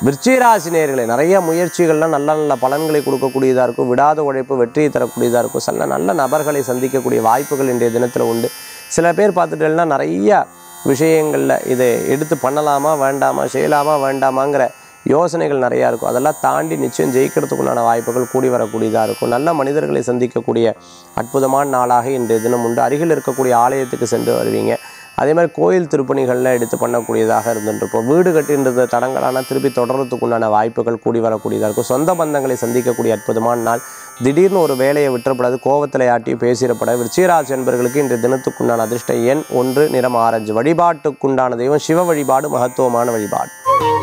விருச்சிகராசி நேயர்களே நிறைய முயற்சிகள்லாம் நல்ல நல்ல பலன்களை கொடுக்கக்கூடியதாக இருக்கும் விடாத உழைப்பு வெற்றியை தரக்கூடியதாக இருக்கும் சில நல்ல நபர்களை சந்திக்கக்கூடிய வாய்ப்புகள் இன்றைய தினத்தில் உண்டு சில பேர் பார்த்துட்டேன்னா நிறைய விஷயங்களில் இதை எடுத்து பண்ணலாமா வேண்டாமா செய்யலாமா வேண்டாமாங்கிற யோசனைகள் நிறையா இருக்கும் அதெல்லாம் தாண்டி நிச்சயம் ஜெயிக்கிறதுக்குண்டான வாய்ப்புகள் கூடி வரக்கூடியதாக இருக்கும் நல்ல மனிதர்களை சந்திக்கக்கூடிய அற்புதமான நாளாக இன்றைய தினம் உண்டு அருகில் இருக்கக்கூடிய ஆலயத்துக்கு சென்று வருவீங்க அதே மாதிரி கோயில் திருப்பணிகள்லாம் எடுத்து பண்ணக்கூடியதாக இருந்துருப்போம் வீடு கட்டின்றது தடங்களான திருப்பி தொடர்றதுக்குண்டான வாய்ப்புகள் கூடி வரக்கூடியதாக இருக்கும் சொந்த பந்தங்களை சந்திக்கக்கூடிய அற்புதமான நாள் திடீர்னு ஒரு வேலையை விட்டுறப்படாது கோவத்தில் யாட்டியும் பேசிடப்படாது விருச்சிகராசி என்பர்களுக்கு இன்றைய தினத்துக்குண்டான அதிர்ஷ்ட எண் ஒன்று நிறம் ஆரஞ்சு வழிபாட்டுக்குண்டான தெய்வம் சிவ வழிபாடு மகத்துவமான வழிபாடு